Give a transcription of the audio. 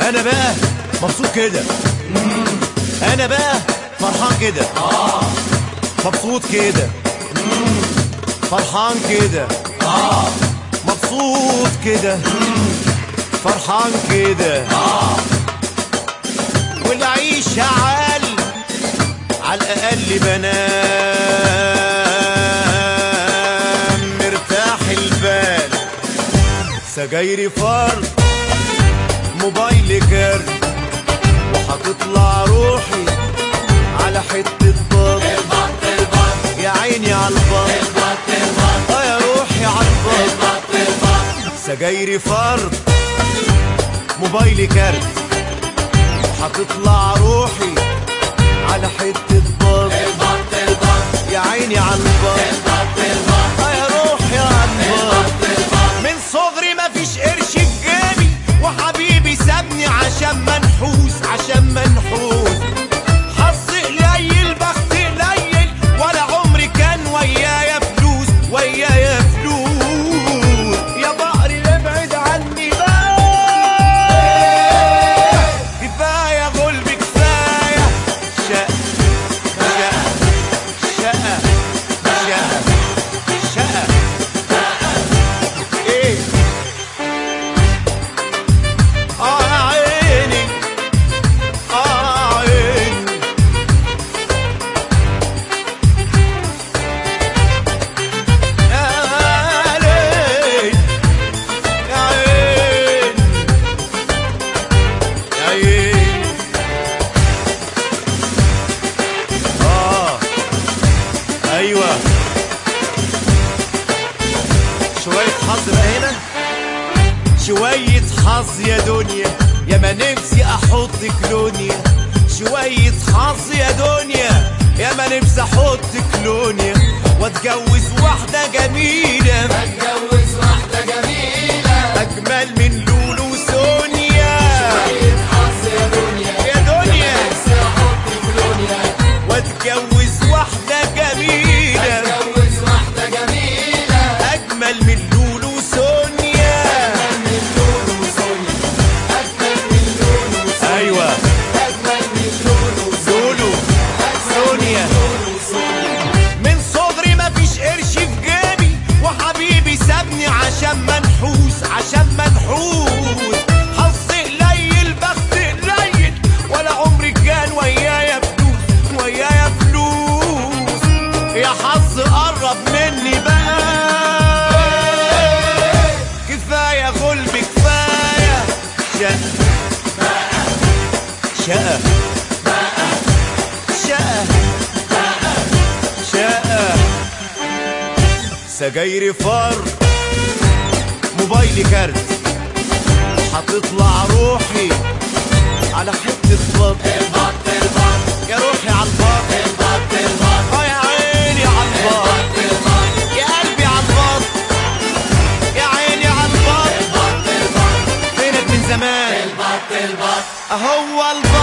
انا بقى مبسوط كده انا بقى فرحان كده مبسوط كده فرحان كده مبسوط كده فرحان كده والعيشة عال على الأقل بنام مرتاح البال سجايري فرد موبايلي كارت وهتطلع روحي على حتة بط يا عيني على البط اه يا روحي على البط سجايري فرد موبايلي كارت وهتطلع روحي على حتة بط يا عيني على البط اه يا روحي على البط من صغري مفيش قرش في جيبي وحبيبي سابني عشان منحوس عشان منحوس حظي قليل بخت قليل ولا عمري كان ويايا فلوس ويايا فلوس يا بقري ابعد عني بقى كفايه غلب كفايه شقه شقه شقه شقه شقه ايه اه يا عيني اه يا عيني يا ليل يا عيني يا عيني اه ايوه شوية حظ بقى هنا شوية حظ يا دنيا يا ما نفسي احط كلونيا شوية حظ يا دنيا يا ما نفسي احط كلونيا واتجوز واحدة جميلة اتجوز واحدة جميلة اجمل من لولو سونيا حظ يا دنيا يا دنيا نفسي احط كلونيا واتجوز واحدة جميلة اتجوز واحدة جميلة اجمل من لولو سونيا من لون وسونيا اجمل من لون وسونيا ايوه اجمل من لون وسونيا لولو سونيا لون وسونيا من صغري مفيش قرش في جيبي وحبيبي سابني عشان منحوس عشان منحوس حظي قليل بخت قليل ولا عمري كان ويايا فلوس ويايا فلوس يا حظ قرب مني بقى كفايه غلب كفايه شقه شقه شقه شقه سجايري فر موبايلي كارت هتطلع روحي على حتة بط البط البط يا روحي على البط البط البط اه يا عيني على البط البط يا قلبي على البط يا عيني على البط البط البط فينك من زمان البط البط هو البط